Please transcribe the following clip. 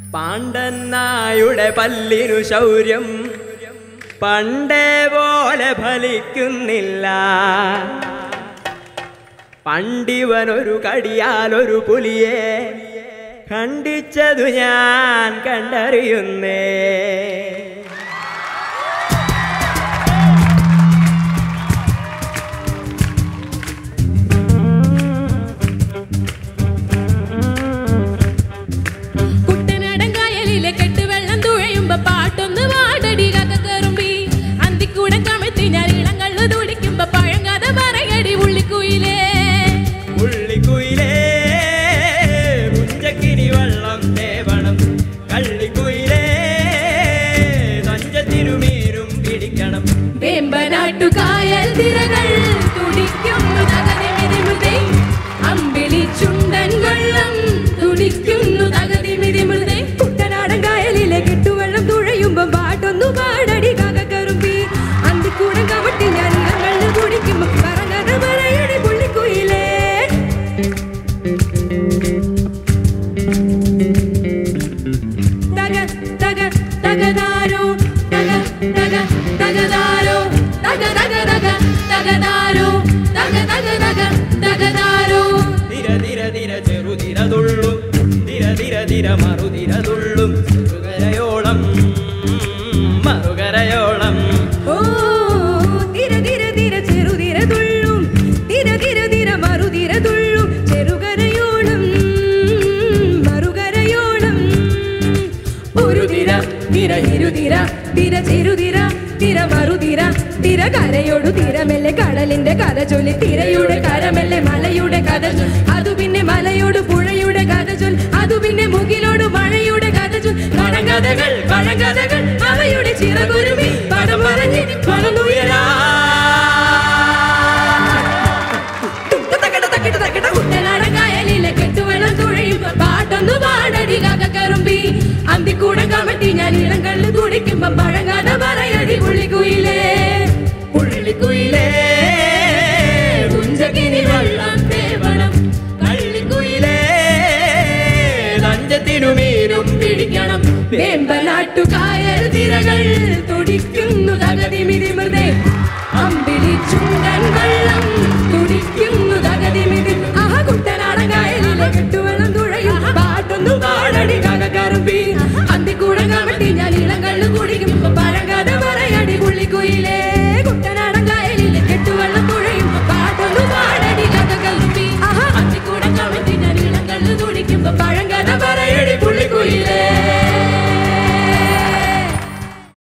പാണ്ഡന്നായുടെ പല്ലിനു ശൗര്യം പണ്ടേ പോലെ ഫലിക്കുന്നില്ല പണ്ടിവനൊരു കടിയാലൊരു പുലിയെ ഖണ്ഡിച്ചതു ഞാൻ കണ്ടറിയുന്നേ കുട്ടനാടൻ കായലിലെ കെട്ടുവെള്ളം തുഴയുമ്പോ പാട്ടൊന്ന് വാടടി കക്കറുമ്പി അന്തിക്കൂടെ കമത്തി ഞാൻ ഇളങ്കള്ളു തുടിക്കുമ്പോ പഴങ്കഥ പറയടി ഉള്ളിക്കുയിലേ ഉള്ളിക്കുയിലേ മുഞ്ചക്കിനി വെള്ളം തേവണം കള്ളിക്കുയിലേ നഞ്ചത്തിനുമീരും പിടിക്കണം വേമ്പനാട്ടു കായൽ തിരകൾ തുടിക്കുന്നു തകതിമിതിമുതേ അമ്പിളി ചുണ്ടൻ വെള്ളം തുടിക്കുന്നു തകതിമിതിമുതേ കുട്ടനാടൻ കായലിലെ കെട്ടുവെള്ളം തുഴയുമ്പോ പാട്ടൊന്നു പാടടി കാക്കറുമ്പി അന്തിക്കൂടം കവട്ടി ഞാൻ ഇളങ്ങൾ കുടിക്കുമ്പോ പറഞ്ഞത് പറയടി പുള്ളിക്കുയിലേ തക തക തകതാരോ തക തക തകതാരോ തക തക തക തകതാരോ തക തക തക തകതാരോ തിര തിര തിര ചെറുതിര തുള്ളും തിര തിര തിര മറുതിര തുള്ളും ചെറുകരയോളം മറുകരയോളം ഓ തിര തിര തിര ചെറുതിര തുള്ളും തിര തിര തിര മറുതിര തുള്ളും ചെറുകരയോളം മറുകരയോളം ഒരു തിര തിര ഇരുതിര തിര ചെറുതിര തിര മറുതിര തിര കരയോടു തിരമെല്ലെ കടലിന്റെ കഥ ചൊല്ലി തിരയുടെ കരമെല്ലെ മലയുടെ കഥ ചൊല്ലി അതു പിന്നെ മലയോട് പുഴയുടെ കഥ ചൊല്ലി അതു പിന്നെ മുകിലോട് മഴയുടെ കഥ ചൊല്ലി പഴങ്കഥകൾ പഴങ്കഥകൾ അവയുടെ ചിറകുരുമി പടം പറഞ്ഞ് വളർന്നുയരാ കുട്ടനാടൻ കായലിലെ കെട്ടുവെള്ളം തുഴയുമ്പോ പാട്ടൊന്നു പാടടി കറുമ്പി അന്തിക്കൂടം കമട്ടി ഞാൻ ഇളം കള്ളു തുടിക്കുമ്പോ പഴങ്ങാത പറയടി പുള്ളിക്കുയിലേ പുള്ളിക്കുയിലേ കുഞ്ചകിനി വെള്ളം തേവണം കള്ളിക്കുയിലേ നഞ്ചത്തിനുമീരും പിടിക്കണം വേമ്പനാട്ടു കായൽ തിരകൾ തുടിക്കുന്നു തകതിമിതിമൃതേ അമ്പിളി ചുണ്ടൻ വെള്ളം തുടിക്കുന്നു തകതിമിതി ആഹ കുട്ടനാടൻ കായലിലെ കെട്ടുവെള്ളം തുഴയും പാട്ടൊന്നു പാടടി കറുമ്പി അന്തിക്കൂടം കമട്ടി ഞാൻ ഇളം കള്ളു കുടിക്കുമ്പോ പഴങ്കഥ പറയടി പുള്ളിക്കുയിലേ